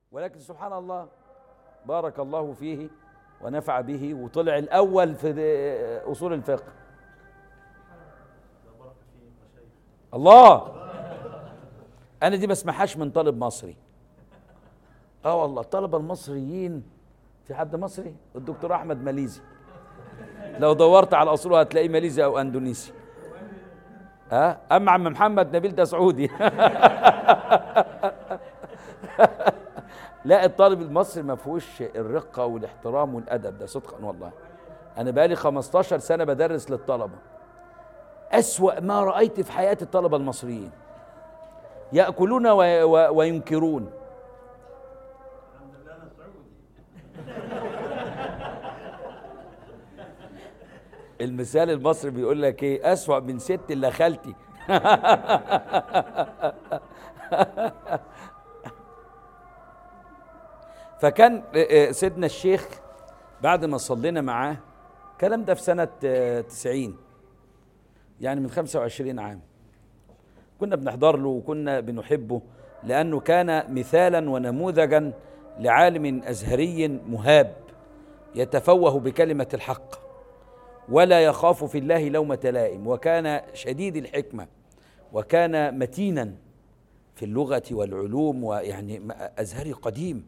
ولكن سبحان الله بارك الله فيه ونفع به وطلع الأول في أصول الفقه الله أنا دي ما اسمعهاش من طالب مصري اه والله الطلبة المصريين في حد مصري الدكتور أحمد ماليزي لو دورت على أصوله هتلاقيه ماليزي أو أندونيسي ها أما عم محمد نبيل ده سعودي لا الطالب المصري ما فيهوش الرقة والاحترام والأدب ده صدقا والله أنا بقالي 15 سنة بدرس للطلبة أسوأ ما رأيت في حياة الطلبة المصريين يأكلون و... و... وينكرون المثال المصري بيقول لك ايه أسوأ من ست اللي خالتي فكان سيدنا الشيخ بعد ما صلينا معاه الكلام ده في سنة تسعين يعني من خمسة وعشرين عام كنا بنحضر له وكنا بنحبه لأنه كان مثالا ونموذجا لعالم أزهري مهاب يتفوه بكلمة الحق ولا يخاف في الله لومة لائم وكان شديد الحكمة وكان متينا في اللغة والعلوم ويعني أزهري قديم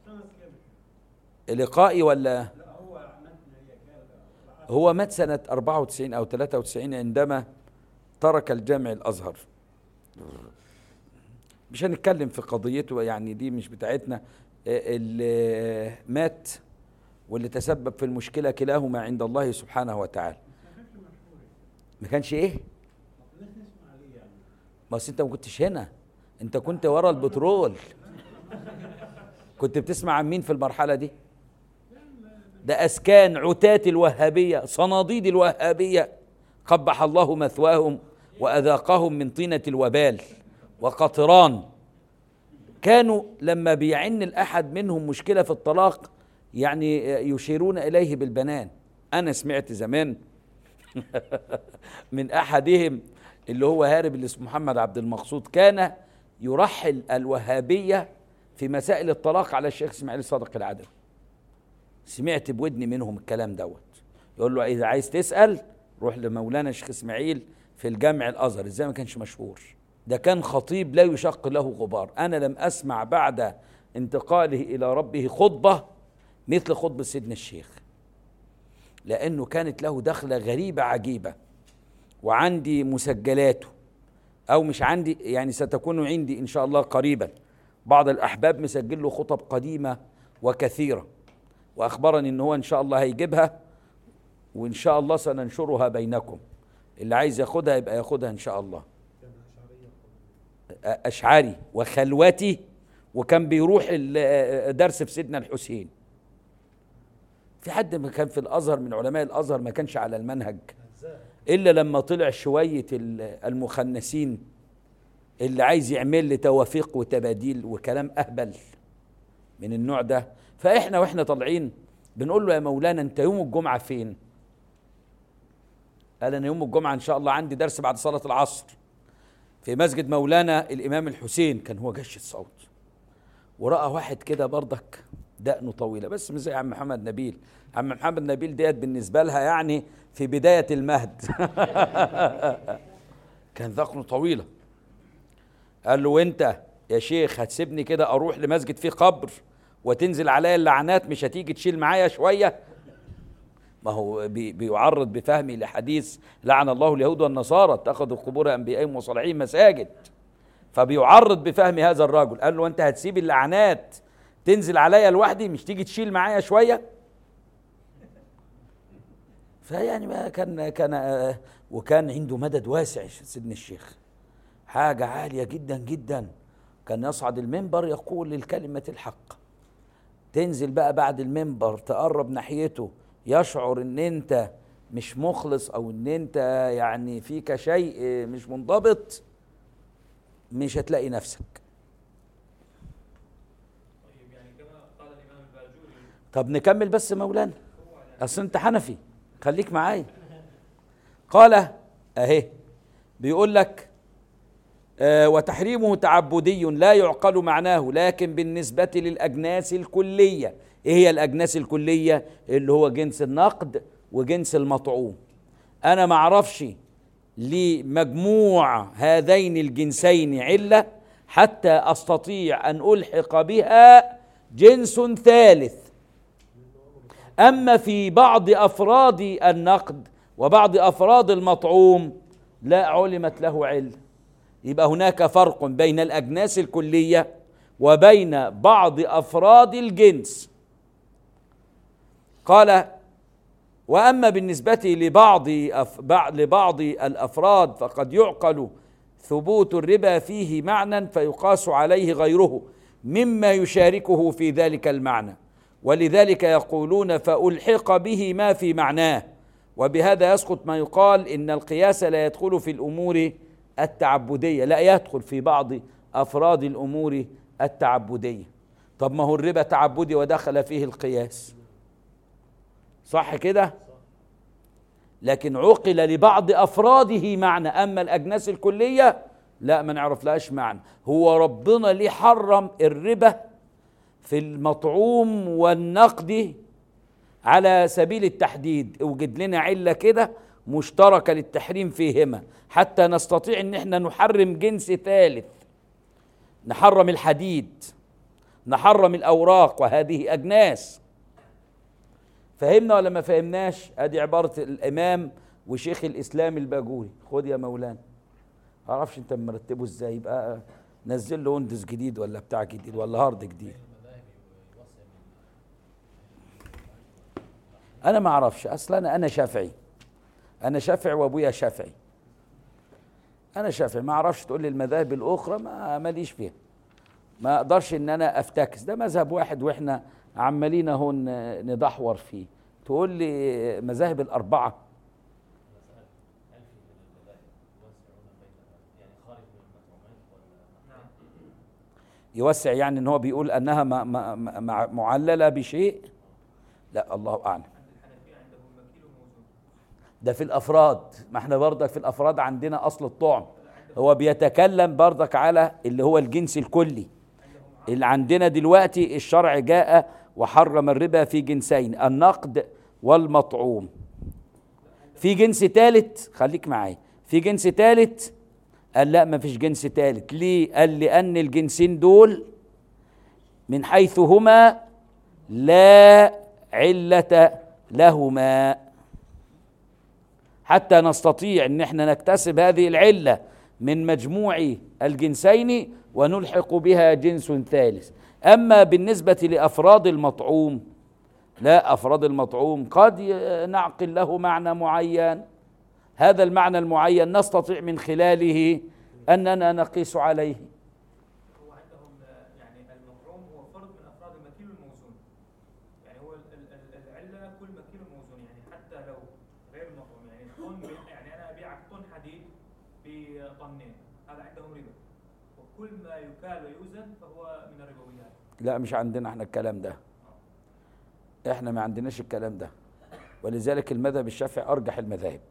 لقائي ولا هو مات سنة 94 أو 93 عندما ترك الجامع الأزهر مش هنتكلم في قضيته يعني دي مش بتاعتنا اللي مات واللي تسبب في المشكلة كلاهما عند الله سبحانه وتعالى ما كانش ايه ما انت ما كنتش هنا انت كنت ورا البترول كنت بتسمع عن مين في المرحلة دي ده أسكان عتاة الوهابية صناديد الوهابية قبح الله مثواهم وأذاقهم من طينة الوبال وقطران كانوا لما بيعن الأحد منهم مشكلة في الطلاق يعني يشيرون إليه بالبنان أنا سمعت زمان من أحدهم اللي هو هارب اللي اسمه محمد عبد المقصود كان يرحل الوهابية في مسائل الطلاق على الشيخ اسماعيل صادق العدوي سمعت بودني منهم الكلام دوت يقول له اذا عايز تسال روح لمولانا الشيخ اسماعيل في الجامع الازهر ازاي ما كانش مشهور ده كان خطيب لا يشق له غبار انا لم اسمع بعد انتقاله الى ربه خطبه مثل خطبه سيدنا الشيخ لانه كانت له دخله غريبه عجيبه وعندي مسجلاته او مش عندي يعني ستكون عندي ان شاء الله قريبا بعض الاحباب مسجل له خطب قديمه وكثيره واخبرني ان هو ان شاء الله هيجيبها وان شاء الله سننشرها بينكم اللي عايز ياخدها يبقى ياخدها ان شاء الله اشعري وخلوتي وكان بيروح درس في سيدنا الحسين في حد ما كان في الازهر من علماء الازهر ما كانش على المنهج الا لما طلع شويه المخنثين اللي عايز يعمل لي توافيق وتباديل وكلام اهبل من النوع ده فاحنا واحنا طالعين بنقول له يا مولانا انت يوم الجمعه فين قال انا يوم الجمعه ان شاء الله عندي درس بعد صلاه العصر في مسجد مولانا الامام الحسين كان هو جش الصوت وراى واحد كده برضك دقنه طويله بس مش زي عم محمد نبيل عم محمد نبيل ديت بالنسبه لها يعني في بدايه المهد كان ذقنه طويله قال له وانت يا شيخ هتسيبني كده اروح لمسجد فيه قبر وتنزل عليا اللعنات مش هتيجي تشيل معايا شويه ما هو بي بيعرض بفهمي لحديث لعن الله اليهود والنصارى اتخذوا قبور انبيائهم وصالحين مساجد فبيعرض بفهم هذا الرجل قال له انت هتسيب اللعنات تنزل عليا لوحدي مش تيجي تشيل معايا شويه فيعني ما كان كان وكان عنده مدد واسع سيدنا الشيخ حاجه عاليه جدا جدا كان يصعد المنبر يقول للكلمه الحق تنزل بقى بعد المنبر تقرب ناحيته يشعر ان انت مش مخلص او ان انت يعني فيك شيء مش منضبط مش هتلاقي نفسك طيب يعني كما قال الامام الباجوري طب نكمل بس مولانا اصل انت حنفي خليك معايا قال اهي بيقول لك آه، وتحريمه تعبدي لا يعقل معناه لكن بالنسبة للأجناس الكلية إيه هي الأجناس الكلية اللي هو جنس النقد وجنس المطعوم أنا ما أعرفش لمجموع هذين الجنسين علة حتى أستطيع أن ألحق بها جنس ثالث أما في بعض أفراد النقد وبعض أفراد المطعوم لا علمت له علة يبقى هناك فرق بين الأجناس الكلية وبين بعض أفراد الجنس قال وأما بالنسبة لبعض أف بع- لبعض الأفراد فقد يعقل ثبوت الربا فيه معنى فيقاس عليه غيره مما يشاركه في ذلك المعنى ولذلك يقولون فألحق به ما في معناه وبهذا يسقط ما يقال إن القياس لا يدخل في الأمور التعبدية لا يدخل في بعض أفراد الأمور التعبدية طب ما هو الربا تعبدي ودخل فيه القياس صح كده لكن عقل لبعض افراده معنى اما الاجناس الكليه لا ما نعرف لهاش معنى هو ربنا ليه حرم الربا في المطعوم والنقد على سبيل التحديد اوجد لنا عله كده مشتركه للتحريم فيهما حتى نستطيع ان احنا نحرم جنس ثالث نحرم الحديد نحرم الاوراق وهذه اجناس فهمنا ولا ما فهمناش ادي عباره الامام وشيخ الاسلام الباجوري خد يا مولانا معرفش انت مرتبه ازاي يبقى نزل له ويندوز جديد ولا بتاع جديد ولا هارد جديد انا ما اعرفش اصلا انا انا شافعي انا شافعي وابويا شافعي انا شافعي ما اعرفش تقول لي المذاهب الاخرى ما ماليش فيها ما اقدرش ان انا افتكس ده مذهب واحد واحنا عمالين اهو ن- ندحور فيه تقول لي مذاهب الاربعه يوسع يعني ان هو بيقول انها ما ما ما معلله بشيء لا الله اعلم عند الحنفية عندهم مكيل وموزون ده في الافراد ما احنا برضك في الافراد عندنا اصل الطعم هو بيتكلم برضك على اللي هو الجنس الكلي اللي عندنا دلوقتي الشرع جاء وحرم الربا في جنسين النقد والمطعوم في جنس ثالث خليك معايا في جنس ثالث قال لا ما فيش جنس ثالث ليه قال لان الجنسين دول من حيث هما لا علة لهما حتى نستطيع ان احنا نكتسب هذه العله من مجموع الجنسين ونلحق بها جنس ثالث اما بالنسبه لافراد المطعوم لا افراد المطعوم قد ي- نعقل له معنى معين هذا المعنى المعين نستطيع من خلاله اننا نقيس عليه هو عندهم آه، يعني المطعوم هو فرد من افراد المكيل والموزون يعني هو ال- ال- ال- العله كل مكيل وموزون يعني حتى لو غير المطعوم يعني طن ب- يعني انا ابيعك طن حديد بطنين هذا عندهم ربا وكل ما يكال ويوزن فهو من الربويات لا مش عندنا احنا الكلام ده احنا ما عندناش الكلام ده ولذلك المذهب الشافعي ارجح المذاهب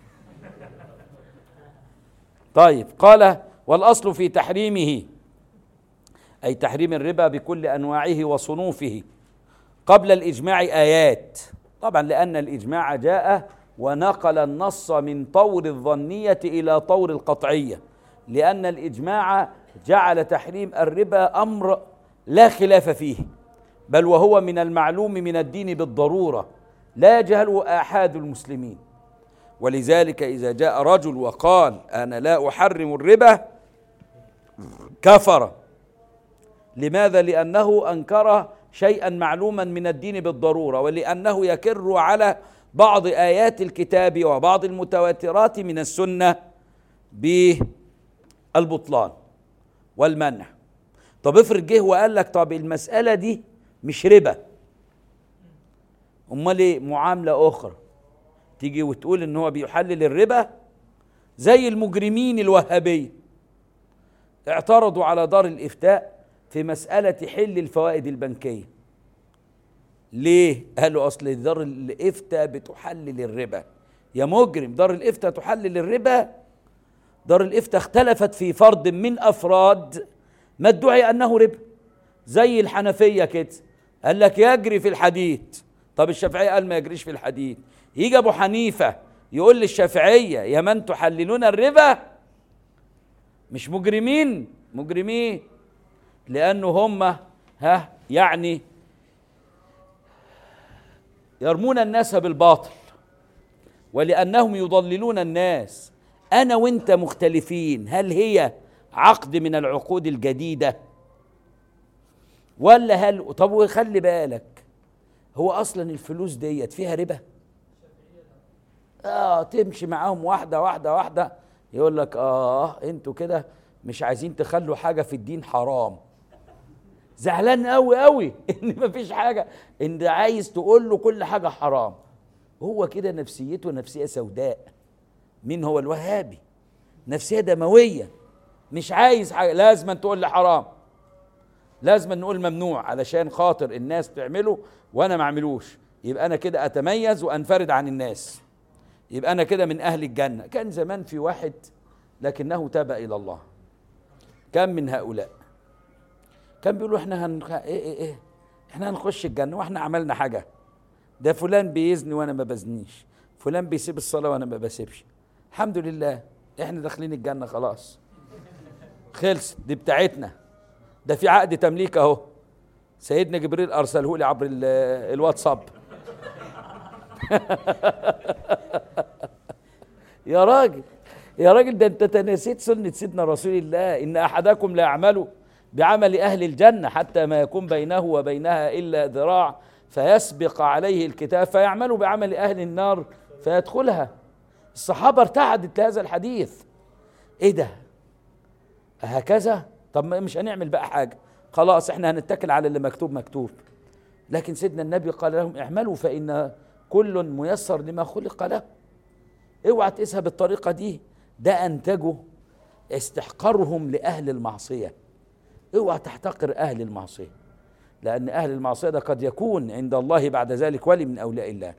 طيب قال والاصل في تحريمه اي تحريم الربا بكل انواعه وصنوفه قبل الاجماع ايات طبعا لان الاجماع جاء ونقل النص من طور الظنيه الى طور القطعيه لان الاجماع جعل تحريم الربا امر لا خلاف فيه بل وهو من المعلوم من الدين بالضروره لا يجهله احاد المسلمين ولذلك اذا جاء رجل وقال انا لا احرم الربا كفر لماذا لانه انكر شيئا معلوما من الدين بالضروره ولانه يكر على بعض ايات الكتاب وبعض المتواترات من السنه بالبطلان والمنع طب افرض جه وقال لك طب المساله دي مش ربا امال ايه معامله اخرى تيجي وتقول ان هو بيحلل الربا زي المجرمين الوهابيه اعترضوا على دار الافتاء في مساله حل الفوائد البنكيه ليه قالوا اصل دار الافتاء بتحلل الربا يا مجرم دار الافتاء تحلل الربا دار الافتاء اختلفت في فرد من افراد ما ادعي انه ربا زي الحنفيه كده قال لك يجري في الحديد طب الشافعيه قال ما يجريش في الحديد يجي ابو حنيفه يقول للشافعيه يا من تحللون الربا مش مجرمين مجرمين لانه هم ها يعني يرمون الناس بالباطل ولانهم يضللون الناس انا وانت مختلفين هل هي عقد من العقود الجديده ولا هل طب وخلي بالك هو اصلا الفلوس ديت فيها ربا اه تمشي معاهم واحده واحده واحده يقول لك اه انتوا كده مش عايزين تخلوا حاجه في الدين حرام زعلان قوي قوي ان مفيش حاجه ان عايز تقول له كل حاجه حرام هو كده نفسيته نفسيه سوداء مين هو الوهابي نفسيه دمويه مش عايز حاجه لازم تقول لي حرام لازم نقول ممنوع علشان خاطر الناس تعمله وانا ما اعملوش يبقى انا كده اتميز وانفرد عن الناس يبقى انا كده من اهل الجنه كان زمان في واحد لكنه تاب الى الله كم من هؤلاء كان بيقولوا احنا هن... ايه ايه ايه احنا هنخش الجنه واحنا عملنا حاجه ده فلان بيزني وانا ما بزنيش فلان بيسيب الصلاه وانا ما بسيبش الحمد لله احنا داخلين الجنه خلاص خلصت دي بتاعتنا ده في عقد تمليك اهو سيدنا جبريل ارسله لي عبر ال- الواتساب يا راجل يا راجل ده انت تنسيت سنة سيدنا رسول الله ان احدكم لا يعمل بعمل اهل الجنة حتى ما يكون بينه وبينها الا ذراع فيسبق عليه الكتاب فيعمل بعمل اهل النار فيدخلها الصحابة ارتعدت لهذا الحديث ايه ده هكذا طب ما مش هنعمل بقى حاجة خلاص احنا هنتكل على اللي مكتوب مكتوب لكن سيدنا النبي قال لهم اعملوا فإن كل ميسر لما خلق له اوعى تقيسها بالطريقة دي ده أنتجه استحقارهم لأهل المعصية اوعى تحتقر أهل المعصية لأن أهل المعصية ده قد يكون عند الله بعد ذلك ولي من أولياء الله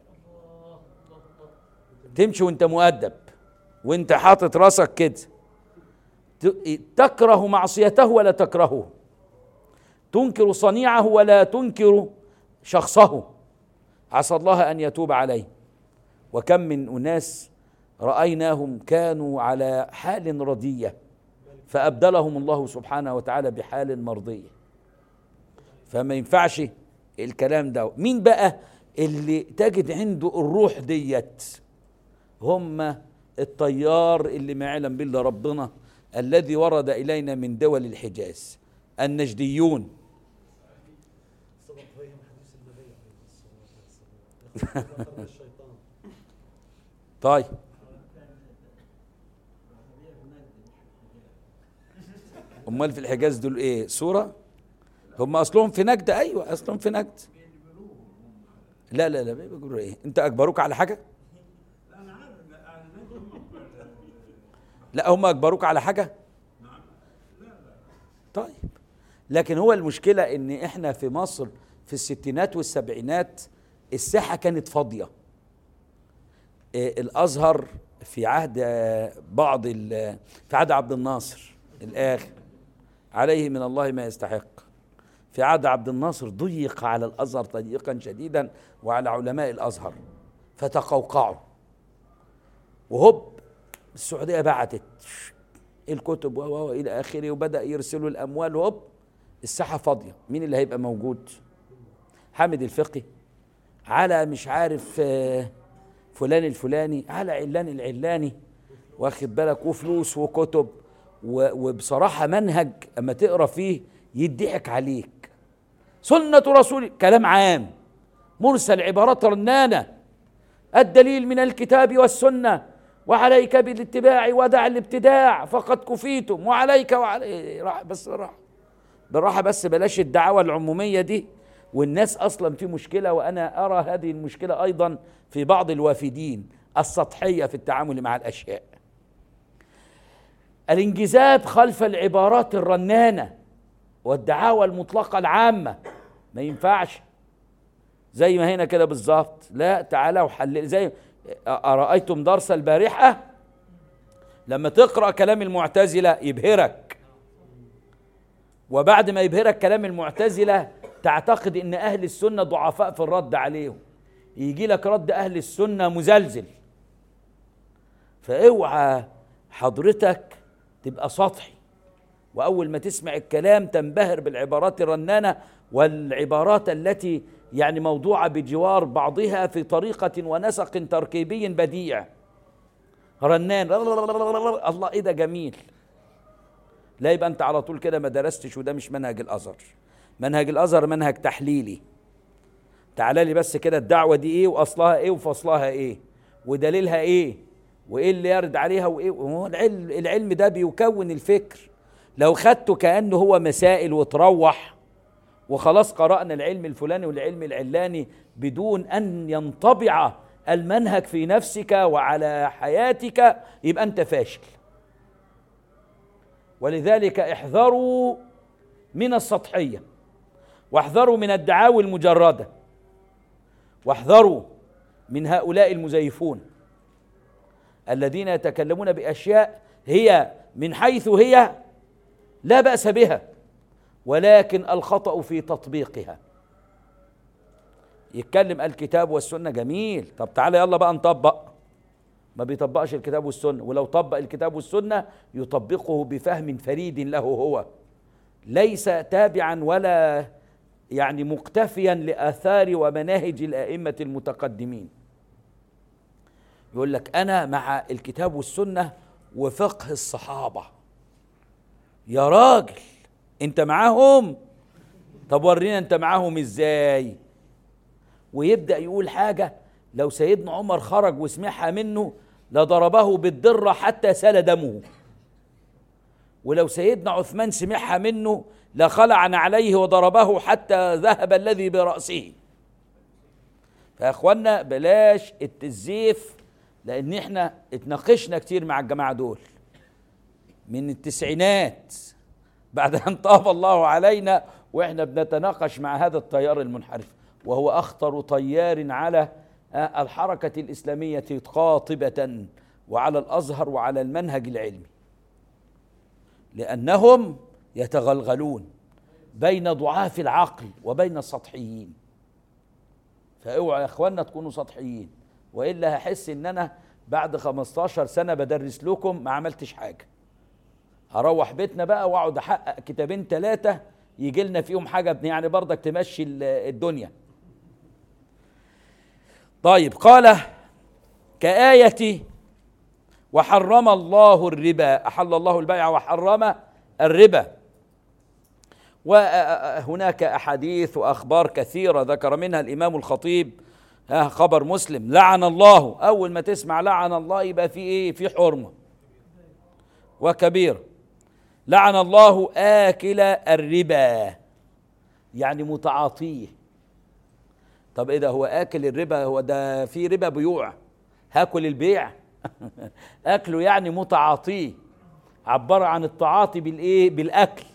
تمشي وانت مؤدب وانت حاطط راسك كده ت- تكره معصيته ولا تكرهه تنكر صنيعه ولا تنكر شخصه عسى الله ان يتوب عليه وكم من اناس رايناهم كانوا على حال رديه فابدلهم الله سبحانه وتعالى بحال مرضيه فما ينفعش الكلام ده مين بقى اللي تجد عنده الروح ديت هم الطيار اللي ما يعلم بالله ربنا الذي ورد الينا من دول الحجاز النجديون سبق بهم حديث النبي عليه الصلاة والسلام يخرج الشيطان طيب امال في الحجاز دول ايه صوره هم اصلهم في نجد ايوه اصلهم في نجد لا لا لا بيقولوا ايه انت اجبروك على حاجه لا هم اجبروك على حاجه طيب لكن هو المشكله ان احنا في مصر في الستينات والسبعينات الساحه كانت فاضيه آه، الازهر في عهد آه، بعض ال- في عهد عبد الناصر الاخر عليه من الله ما يستحق في عهد عبد الناصر ضيق على الازهر ضيقا شديدا وعلى علماء الازهر فتقوقعوا وهوب السعوديه بعتت الكتب و و- الى اخره وبدا يرسلوا الاموال هوب الساحه فاضيه مين اللي هيبقى موجود حامد الفقي على مش عارف آه، فلان الفلاني على علان العلاني واخد بالك وفلوس وكتب و- وبصراحه منهج اما تقرا فيه يضحك عليك سنه رسول كلام عام مرسل عبارات رنانه الدليل من الكتاب والسنه وعليك بالاتباع ودع الابتداع فقد كفيتم وعليك وعلي راح بس راح بالراحه بس بلاش الدعوه العموميه دي والناس اصلا في مشكله وانا ارى هذه المشكله ايضا في بعض الوافدين السطحيه في التعامل مع الاشياء الانجذاب خلف العبارات الرنانه والدعاوى المطلقه العامه ما ينفعش زي ما هنا كده بالظبط لا تعالى وحلل زي ارايتم درس البارحه لما تقرأ كلام المعتزلة يبهرك وبعد ما يبهرك كلام المعتزلة تعتقد ان اهل السنة ضعفاء في الرد عليهم يجي لك رد اهل السنة مزلزل فاوعى حضرتك تبقى سطحي واول ما تسمع الكلام تنبهر بالعبارات الرنانه والعبارات التي يعني موضوعه بجوار بعضها في طريقه ونسق تركيبي بديع رنان الله ايه ده جميل لا يبقى انت على طول كده ما درستش وده مش منهج الازهر منهج الازهر منهج تحليلي تعالى لي بس كده الدعوه دي ايه واصلها ايه وفصلها ايه ودليلها ايه وايه اللي يرد عليها وايه وهو العلم العلم ده بيكون الفكر لو خدته كانه هو مسائل وتروح وخلاص قرانا العلم الفلاني والعلم العلاني بدون ان ينطبع المنهج في نفسك وعلى حياتك يبقى انت فاشل ولذلك احذروا من السطحيه واحذروا من الدعاوي المجرده واحذروا من هؤلاء المزيفون الذين يتكلمون باشياء هي من حيث هي لا باس بها ولكن الخطا في تطبيقها يتكلم الكتاب والسنه جميل طب تعالى يلا بقى نطبق ما بيطبقش الكتاب والسنه ولو طبق الكتاب والسنه يطبقه بفهم فريد له هو ليس تابعا ولا يعني مقتفيا لاثار ومناهج الائمه المتقدمين يقول لك انا مع الكتاب والسنه وفقه الصحابه يا راجل انت معاهم طب ورينا انت معاهم ازاي ويبدا يقول حاجه لو سيدنا عمر خرج وسمعها منه لضربه بالدره حتى سال دمه ولو سيدنا عثمان سمعها منه لخلع عليه وضربه حتى ذهب الذي براسه فيا اخوانا بلاش التزييف لان احنا اتناقشنا كتير مع الجماعه دول من التسعينات بعد ان طاب الله علينا واحنا بنتناقش مع هذا التيار المنحرف وهو اخطر تيار على الحركه الاسلاميه قاطبه وعلى الازهر وعلى المنهج العلمي لانهم يتغلغلون بين ضعاف العقل وبين السطحيين فاوعوا يا اخوانا تكونوا سطحيين والا هحس ان انا بعد 15 سنه بدرس لكم ما عملتش حاجه هروح بيتنا بقى واقعد احقق كتابين ثلاثه يجي لنا فيهم حاجه يعني برضك تمشي الدنيا طيب قال كآية وحرم الله الربا أحل الله البيع وحرم الربا وهناك أحاديث وأخبار كثيرة ذكر منها الإمام الخطيب ها خبر مسلم لعن الله أول ما تسمع لعن الله يبقى في إيه في حرمة وكبير لعن الله آكل الربا يعني متعاطيه طب ايه ده هو اكل الربا هو ده في ربا بيوع هاكل البيع اكله يعني متعاطيه عبر عن التعاطي بالايه بالاكل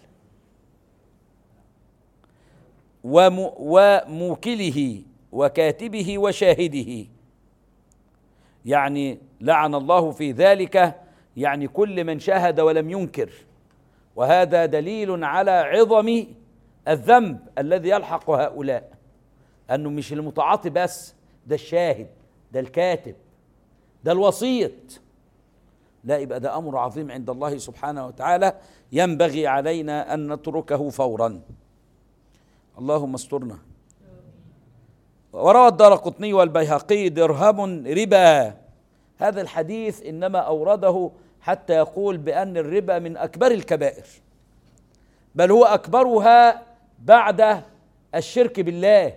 وم وموكله وكاتبه وشاهده يعني لعن الله في ذلك يعني كل من شاهد ولم ينكر وهذا دليل على عظم الذنب الذي يلحق هؤلاء انه مش المتعاطي بس ده الشاهد ده الكاتب ده الوسيط لا يبقى ده امر عظيم عند الله سبحانه وتعالى ينبغي علينا ان نتركه فورا اللهم استرنا وروى الدار قطني والبيهقي درهم ربا هذا الحديث انما اورده حتى يقول بان الربا من اكبر الكبائر بل هو اكبرها بعد الشرك بالله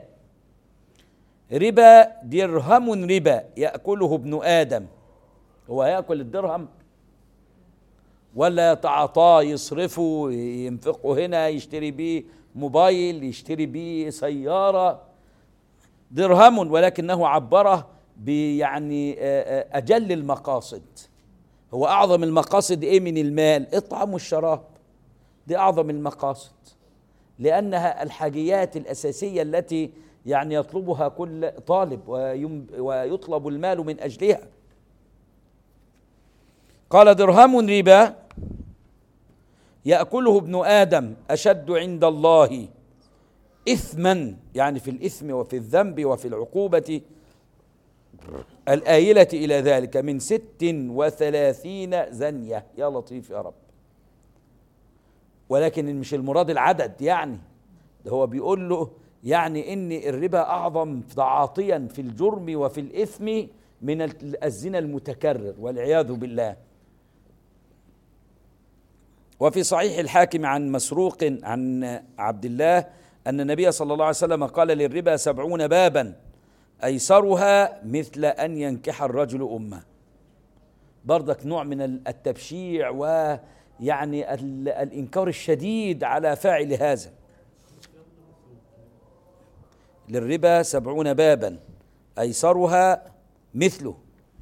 ربا درهم ربا ياكله ابن ادم هو ياكل الدرهم ولا يتعاطاه يصرفه ينفقه هنا يشتري بيه موبايل يشتري بيه سياره درهم ولكنه عبره بيعني اجل المقاصد هو اعظم المقاصد ايه من المال الطعام والشراب دي اعظم المقاصد لانها الحاجيات الاساسيه التي يعني يطلبها كل طالب ويطلب المال من اجلها قال درهم ربا ياكله ابن ادم اشد عند الله اثما يعني في الاثم وفي الذنب وفي العقوبه الآيلة إلى ذلك من ست وثلاثين زنية يا لطيف يا رب ولكن مش المراد العدد يعني ده هو بيقول له يعني ان الربا اعظم تعاطيا في الجرم وفي الاثم من الزنا المتكرر والعياذ بالله وفي صحيح الحاكم عن مسروق عن عبد الله ان النبي صلى الله عليه وسلم قال للربا سبعون بابا ايسرها مثل ان ينكح الرجل امه برضك نوع من التبشيع ويعني ال- الانكار الشديد على فاعل هذا للربا سبعون بابا ايسرها مثله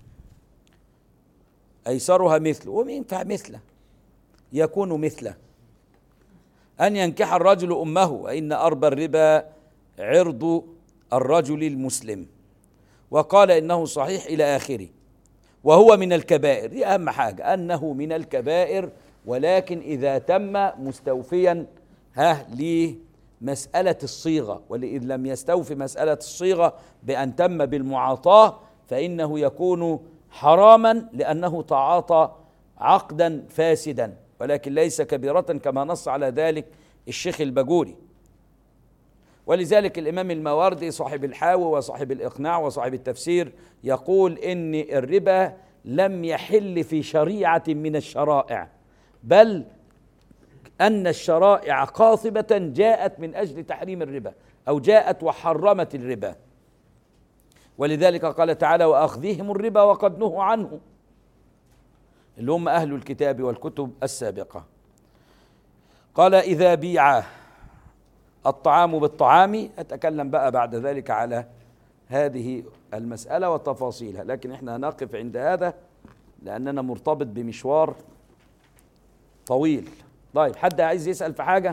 ايسرها مثله ومن ينفع مثله يكون مثله ان ينكح الرجل امه وان اربى الربا عرض الرجل المسلم وقال انه صحيح الى اخره وهو من الكبائر دي اهم حاجه انه من الكبائر ولكن اذا تم مستوفيا ها لمساله الصيغه واذ لم يستوفي مساله الصيغه بان تم بالمعاطاه فانه يكون حراما لانه تعاطى عقدا فاسدا ولكن ليس كبيره كما نص على ذلك الشيخ البجوري ولذلك الامام الماوردي صاحب الحاوي وصاحب الاقناع وصاحب التفسير يقول ان الربا لم يحل في شريعه من الشرائع بل ان الشرائع قاصبه جاءت من اجل تحريم الربا او جاءت وحرمت الربا ولذلك قال تعالى واخذهم الربا وقد نهوا عنه اللي هم اهل الكتاب والكتب السابقه قال اذا بيع الطعام بالطعام اتكلم بقى بعد ذلك على هذه المساله وتفاصيلها لكن احنا هنقف عند هذا لاننا مرتبط بمشوار طويل طيب حد عايز يسال في حاجه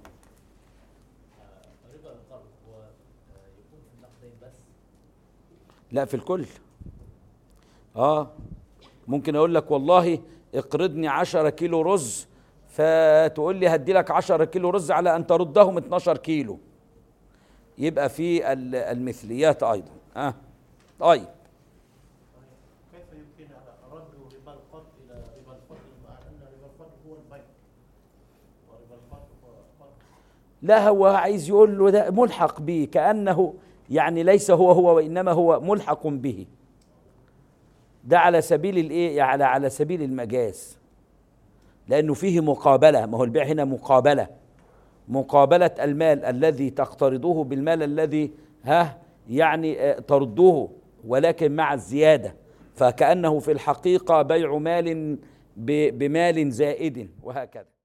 ربا القرض هو آه، يكون في النقدين بس لا في الكل اه ممكن اقول لك والله اقرضني عشرة كيلو رز فتقول لي هدي لك عشرة كيلو رز على ان تردهم 12 كيلو يبقى في ال- المثليات ايضا اه طيب كيف يمكن رد ربا القرض الى ربا الفضل مع ان ربا الفضل هو البيع وربا القرض هو القرض لا هو عايز يقول له ده ملحق به كأنه يعني ليس هو هو وإنما هو ملحق به ده على سبيل الايه على على سبيل المجاز لأنه فيه مقابلة ما هو البيع هنا مقابلة مقابلة المال الذي تقترضه بالمال الذي ها يعني آه، ترده ولكن مع الزيادة فكأنه في الحقيقة بيع مال ب- بمال زائد وهكذا